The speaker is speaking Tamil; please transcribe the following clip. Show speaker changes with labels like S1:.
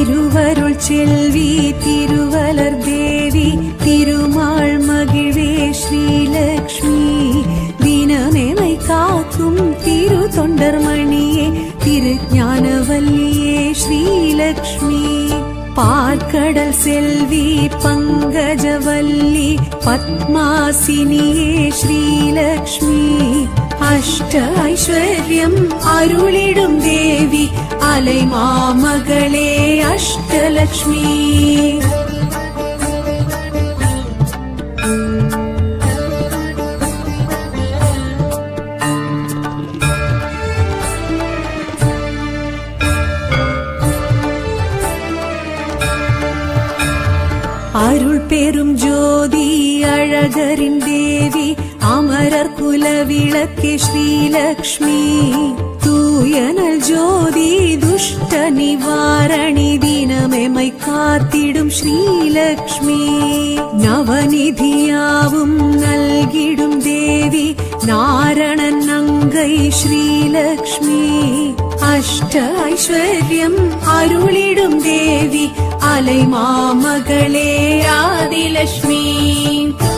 S1: திருவருள் செல்வி திருவலர் தேவி திருமால் மகிழ்வே ஸ்ரீலக்ஷ்மி தினமெமை காக்கும் திரு தொண்டர்மணியே திருஞானவல்லியே ஸ்ரீலக்ஷ்மி பார்க்கடல் செல்வி பங்கஜவல்லி பத்மாசினியே ஸ்ரீலக்ஷ்மி அஷ்ட ஐஸ்வர்யம் அருளிடும் தேவி அலை மாமகளே அஷ்டலக்ஷ்மி அருள் பெரும் ஜோதி அழகரின் தேவி அமரர் குல விளக்கே ஸ்ரீலக்ஷ்மி தூயனல் ஜோதி துஷ்ட நிவாரணி தினமெமை காத்திடும் ஸ்ரீலக்ஷ்மி நவநிதியாவும் நல்கிடும் தேவி நாரணன் அங்கை ஸ்ரீலக்ஷ்மி அஷ்ட ஐஸ்வர்யம் அருளிடும் தேவி அலை மாமகளே ஆதிலட்சுமி